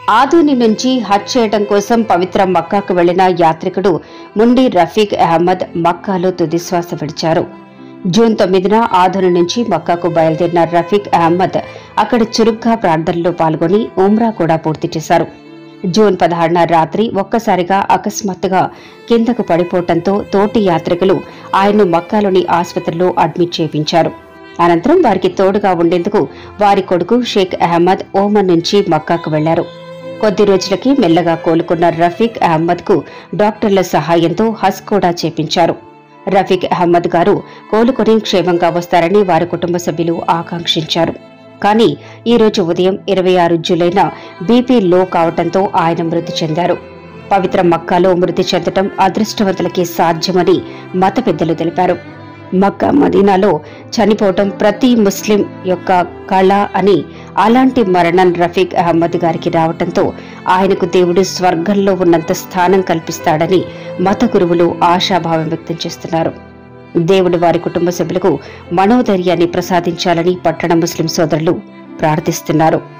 ఆదూని నుంచి హజ్ చేయడం కోసం పవిత్ర మక్కాకు వెళ్లిన యాత్రికుడు ముండి రఫీక్ అహ్మద్ మక్కాలో తుదిశ్వాస విడిచారు జూన్ తొమ్మిదిన ఆదూని నుంచి మక్కాకు బయలుదేరిన రఫీక్ అహ్మద్ అక్కడ చురుగ్గా ప్రార్థనలో పాల్గొని ఉమ్రా కూడా పూర్తి చేశారు జూన్ పదహారున రాత్రి ఒక్కసారిగా అకస్మాత్తుగా కిందకు పడిపోవటంతో తోటి యాత్రికులు ఆయన్ను మక్కాలోని ఆసుపత్రిలో అడ్మిట్ చేయించారు అనంతరం వారికి తోడుగా ఉండేందుకు వారి కొడుకు షేక్ అహ్మద్ ఓమన్ నుంచి మక్కాకు వెళ్లారు కొద్ది రోజులకి మెల్లగా కోలుకున్న రఫీక్ అహ్మద్ కు డాక్టర్ల సహాయంతో హజ్ కూడా చేపించారు రఫీక్ అహ్మద్ గారు కోలుకొని క్షేమంగా వస్తారని వారి కుటుంబ సభ్యులు ఆకాంక్షించారు కానీ ఈ రోజు ఉదయం ఇరవై ఆరు జూలైన బీపీ లో కావటంతో ఆయన మృతి చెందారు పవిత్ర మక్కాలో మృతి చెందటం అదృష్టవంతులకే సాధ్యమని మత పెద్దలు తెలిపారు మక్కా మదీనాలో చనిపోవటం ప్రతి ముస్లిం యొక్క కళ అని అలాంటి మరణం రఫీక్ అహ్మద్ గారికి రావటంతో ఆయనకు దేవుడు స్వర్గంలో ఉన్నంత స్థానం కల్పిస్తాడని మత గురువులు ఆశాభావం వ్యక్తం చేస్తున్నారు దేవుడు వారి కుటుంబ సభ్యులకు మనోధైర్యాన్ని ప్రసాదించాలని పట్టణ ముస్లిం సోదరులు ప్రార్థిస్తున్నారు